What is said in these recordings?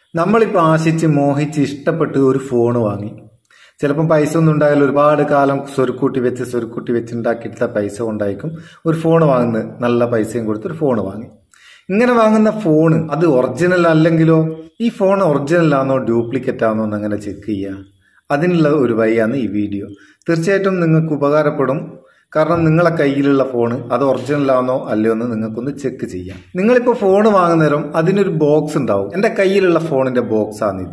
നമ്മളിപ്പോൾ ആശിച്ച് മോഹിച്ച് ഇഷ്ടപ്പെട്ട് ഒരു ഫോൺ വാങ്ങി ചിലപ്പം പൈസ ഒന്നും ഉണ്ടായാലും ഒരുപാട് കാലം സ്വരുക്കൂട്ടി വെച്ച് സ്വരുക്കൂട്ടി വെച്ച് ഉണ്ടാക്കിയെടുത്ത പൈസ കൊണ്ടായിരിക്കും ഒരു ഫോൺ വാങ്ങുന്നത് നല്ല പൈസയും കൊടുത്ത് ഒരു ഫോൺ വാങ്ങി ഇങ്ങനെ വാങ്ങുന്ന ഫോൺ അത് ഒറിജിനൽ അല്ലെങ്കിലോ ഈ ഫോൺ ഒറിജിനൽ ആണോ ഡ്യൂപ്ലിക്കേറ്റ് ആണോ എന്ന് അങ്ങനെ ചെക്ക് ചെയ്യുക അതിനുള്ള ഒരു വഴിയാണ് ഈ വീഡിയോ തീർച്ചയായിട്ടും നിങ്ങൾക്ക് ഉപകാരപ്പെടും കാരണം നിങ്ങളെ കയ്യിലുള്ള ഫോൺ അത് ഒറിജിനൽ ആണോ അല്ലയോ എന്ന് നിങ്ങൾക്കൊന്ന് ചെക്ക് ചെയ്യാം നിങ്ങളിപ്പോൾ ഫോൺ വാങ്ങുന്നേരം അതിനൊരു ബോക്സ് ഉണ്ടാവും എൻ്റെ കയ്യിലുള്ള ഫോണിന്റെ ബോക്സ് ആണിത്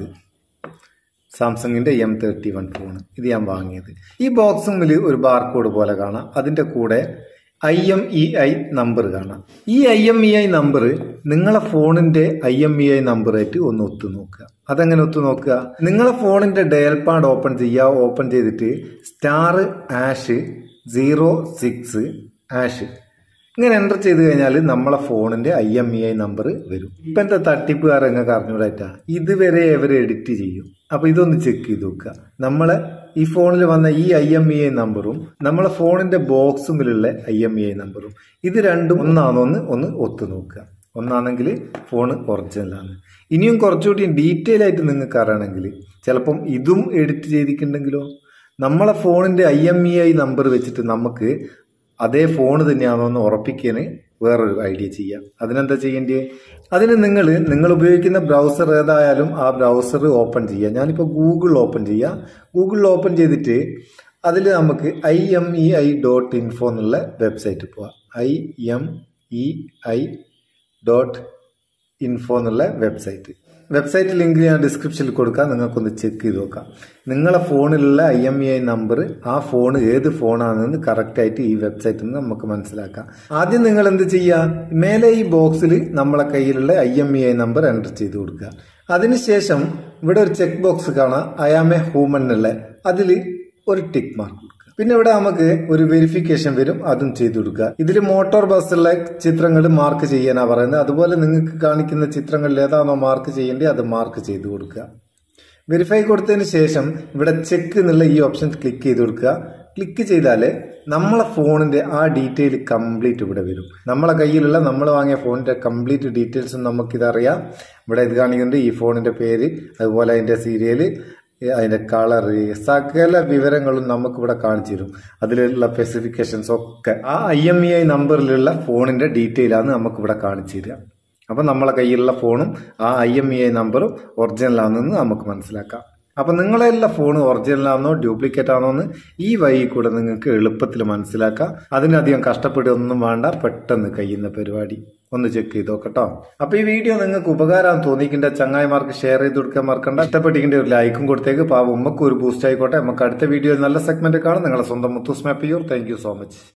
സാംസങ്ങിന്റെ എം തേർട്ടി വൺ ഫോൺ ഇത് ഞാൻ വാങ്ങിയത് ഈ ബോക്സിൽ ഒരു ബാർകോഡ് പോലെ കാണാം അതിന്റെ കൂടെ I M E I number കാണാം ഈ I M E I number നിങ്ങളെ ഫോണിന്റെ ഐ എം ഇ ഐ നമ്പറായിട്ട് ഒന്ന് ഒത്തു നോക്കുക അതെങ്ങനെ ഒത്തു നോക്കുക നിങ്ങളെ ഫോണിന്റെ ഡയൽ പാഡ് ഓപ്പൺ ചെയ്യുക ഓപ്പൺ ചെയ്തിട്ട് star hash zero six hash ഇങ്ങനെ എൻ്റർ ചെയ്ത് കഴിഞ്ഞാൽ നമ്മളെ ഫോണിന്റെ I M E I number വരും ഇപ്പം എന്താ തട്ടിപ്പുകാർ നിങ്ങൾക്ക് അറിഞ്ഞൂടാറ്റാ ഇതുവരെ ഇവർ എഡിറ്റ് ചെയ്യും അപ്പൊ ഇതൊന്ന് ചെക്ക് ചെയ്ത് നോക്കുക നമ്മളെ ഈ ഫോണിൽ വന്ന ഈ ഐ എം ഇ ഐ നമ്പറും നമ്മളെ ഫോണിന്റെ ബോക്സുമിലുള്ള ഐ എം ഇ ഐ നമ്പറും ഇത് രണ്ടും ഒന്നാണോ എന്ന് ഒന്ന് ഒത്തു നോക്കുക ഒന്നാണെങ്കിൽ ഫോൺ ഒറിജിനലാണ് ഇനിയും കുറച്ചുകൂടി ഡീറ്റെയിൽ ആയിട്ട് നിങ്ങൾക്ക് അറിയണമെങ്കിൽ ചിലപ്പം ഇതും എഡിറ്റ് ചെയ്തിട്ടുണ്ടെങ്കിലോ നമ്മളെ ഫോണിന്റെ I M E I number വെച്ചിട്ട് നമുക്ക് അതേ ഫോൺ തന്നെയാണോ എന്ന് ഉറപ്പിക്കാൻ വേറൊരു ഐഡിയ ചെയ്യാം അതിനെന്താ ചെയ്യേണ്ടത് അതിന് നിങ്ങൾ നിങ്ങൾ ഉപയോഗിക്കുന്ന ബ്രൗസർ ഏതായാലും ആ ബ്രൗസർ ഓപ്പൺ ചെയ്യുക ഞാനിപ്പോൾ ഗൂഗിൾ ഓപ്പൺ ചെയ്യുക ഗൂഗിൾ ഓപ്പൺ ചെയ്തിട്ട് അതിൽ നമുക്ക് I M E I dot info എന്നുള്ള വെബ്സൈറ്റ് പോവാം I M E I dot info എന്നുള്ള വെബ്സൈറ്റ് വെബ്സൈറ്റ് ലിങ്ക് ഞാൻ ഡിസ്ക്രിപ്ഷനിൽ കൊടുക്കാം നിങ്ങൾക്കൊന്ന് ചെക്ക് ചെയ്ത് നോക്കാം നിങ്ങളെ ഫോണിലുള്ള I M E I number ആ ഫോൺ ഏത് ഫോണാണെന്ന് കറക്റ്റായിട്ട് ഈ വെബ്സൈറ്റിൽ നിന്ന് നമുക്ക് മനസ്സിലാക്കാം ആദ്യം നിങ്ങൾ എന്ത് ചെയ്യുക മേലെ ഈ ബോക്സിൽ നമ്മളെ കയ്യിലുള്ള I M E I number enter ചെയ്ത് കൊടുക്കുക അതിനുശേഷം ഇവിടെ ഒരു ചെക്ക് ബോക്സ് കാണാം ഐ ആം എ ഹ്യൂമൻ എന്നുള്ള അതിൽ ഒരു ടിക്ക് മാർക്ക് കൊടുക്കുക പിന്നെ ഇവിടെ നമുക്ക് ഒരു വെരിഫിക്കേഷൻ വരും അതും ചെയ്തു കൊടുക്കുക ഇതിൽ മോട്ടോർ ബസ്സുള്ള ചിത്രങ്ങൾ മാർക്ക് ചെയ്യാനാ പറയുന്നത് അതുപോലെ നിങ്ങൾക്ക് കാണിക്കുന്ന ചിത്രങ്ങളിൽ ഏതാണോ മാർക്ക് ചെയ്യേണ്ടത് അത് മാർക്ക് ചെയ്തു കൊടുക്കുക വെരിഫൈ കൊടുത്തതിന് ശേഷം ഇവിടെ ചെക്ക് എന്നുള്ള ഈ ഓപ്ഷൻ ക്ലിക്ക് ചെയ്ത് കൊടുക്കുക ക്ലിക്ക് ചെയ്താൽ നമ്മളെ ഫോണിന്റെ ആ ഡീറ്റെയിൽ കംപ്ലീറ്റ് ഇവിടെ വരും നമ്മളെ കയ്യിലുള്ള നമ്മൾ വാങ്ങിയ ഫോണിന്റെ കംപ്ലീറ്റ് ഡീറ്റെയിൽസും നമുക്കിതറിയാം ഇവിടെ ഇത് കാണിക്കുന്നുണ്ട് ഈ ഫോണിന്റെ പേര് അതുപോലെ അതിന്റെ സീരിയല് അതിന്റെ കളറ് സകല വിവരങ്ങളും നമുക്ക് ഇവിടെ കാണിച്ചു തരും അതിലുള്ള സ്പെസിഫിക്കേഷൻസ് ഒക്കെ ആ ഐ എം ഇ ഐ നമ്പറിലുള്ള ഫോണിന്റെ ഡീറ്റെയിൽ ആണ് നമുക്ക് ഇവിടെ കാണിച്ചു തരിക അപ്പൊ നമ്മളെ കയ്യിലുള്ള ഫോണും ആ ഐ എം ഇ ഐ നമ്പറും ഒറിജിനൽ ആണെന്ന് നമുക്ക് മനസ്സിലാക്കാം അപ്പൊ നിങ്ങളെല്ലാം ഫോൺ ഒറിജിനൽ ആണോ ഡ്യൂപ്ലിക്കേറ്റ് ആണോ എന്ന് ഈ വഴി കൂടെ നിങ്ങൾക്ക് എളുപ്പത്തിൽ മനസ്സിലാക്കാം അതിനധികം കഷ്ടപ്പെടുകയൊന്നും വേണ്ട പെട്ടെന്ന് കഴിയുന്ന പരിപാടി ഒന്ന് ചെക്ക് ചെയ്ത് നോക്കട്ടോ അപ്പൊ ഈ വീഡിയോ നിങ്ങൾക്ക് ഉപകാരം തോന്നിക്കിന്റെ ചങ്ങായിമാർക്ക് ഷെയർ ചെയ്ത് കൊടുക്കാൻ മറക്കണ്ട ഇഷ്ടപ്പെട്ടിക്കിന്റെ ഒരു ലൈക്കും കൊടുത്തേക്ക് പാവം ഉമ്മക്ക് ഒരു ബൂസ്റ്റ് ആയിക്കോട്ടെ നമുക്ക് അടുത്ത വീഡിയോയിൽ നല്ല സെഗ്മെന്റ് കാണാം നിങ്ങളെ സ്വന്തം മുത്തൂസ് മാപ്പ് ചെയ്യൂ താങ്ക് സോ മച്ച്